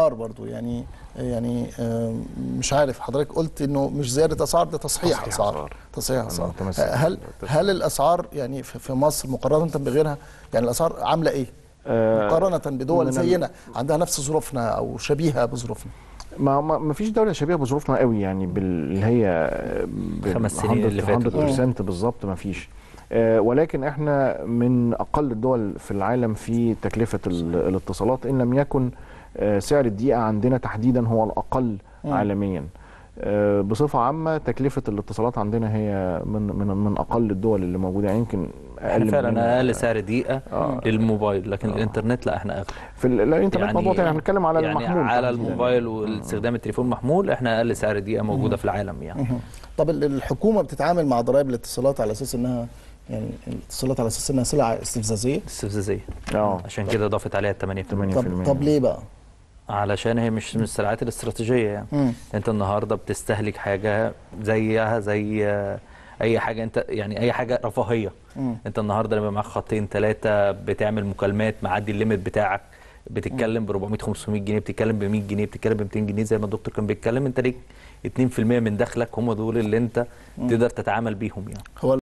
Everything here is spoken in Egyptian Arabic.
الاسعار برضو يعني يعني آه، مش عارف حضرتك قلت انه مش زياده اسعار ده تصحيح تصحيح اسعار أسعار. تصحيح أنا اسعار متمسك هل بالتسعير. هل الاسعار يعني في في مصر مقارنه بغيرها يعني الاسعار عامله ايه؟ آه، مقارنه بدول من ال- زينا عندها نفس ظروفنا او شبيهه بظروفنا ما ما ما فيش دوله شبيهه بظروفنا قوي يعني بال- اللي هي بال- خمس سنين اللي 100% فاتوا. 100% بالظبط ما فيش آه، ولكن احنا من اقل الدول في العالم في تكلفه ال- الاتصالات ان لم يكن آه، سعر الدقيقه عندنا تحديدا هو الاقل عالميا آه، بصفه عامه تكلفه الاتصالات عندنا هي من من من اقل الدول اللي موجوده يعني يمكن احنا مننا. فعلا اقل سعر دقيقه آه. للموبايل لكن الانترنت لا احنا اغلى في ال- الانترنت موضوع تاني احنا بنتكلم على يعني المحمول على تحديداً. الموبايل واستخدام التليفون محمول احنا اقل سعر دقيقه موجوده في العالم يعني طب ال- الحكومه بتتعامل مع ضرائب الاتصالات على اساس انها يعني الاتصالات على اساس انها سلعه استفزازيه استفزازيه اه عشان كده ضافت عليها 8% 8% طب طب ليه بقى؟ علشان هي مش من السلعات الاستراتيجيه يعني مم. انت النهارده بتستهلك حاجه زيها زي آه، اي حاجه انت يعني اي حاجه رفاهيه مم. انت النهارده لما معاك خطين ثلاثه بتعمل مكالمات معدي الليميت بتاعك بتتكلم ب 400 500 جنيه بتتكلم ب 100 جنيه بتتكلم ب 200 جنيه زي ما الدكتور كان بيتكلم انت ليك 2% من دخلك هم دول اللي انت تقدر تتعامل بيهم يعني هو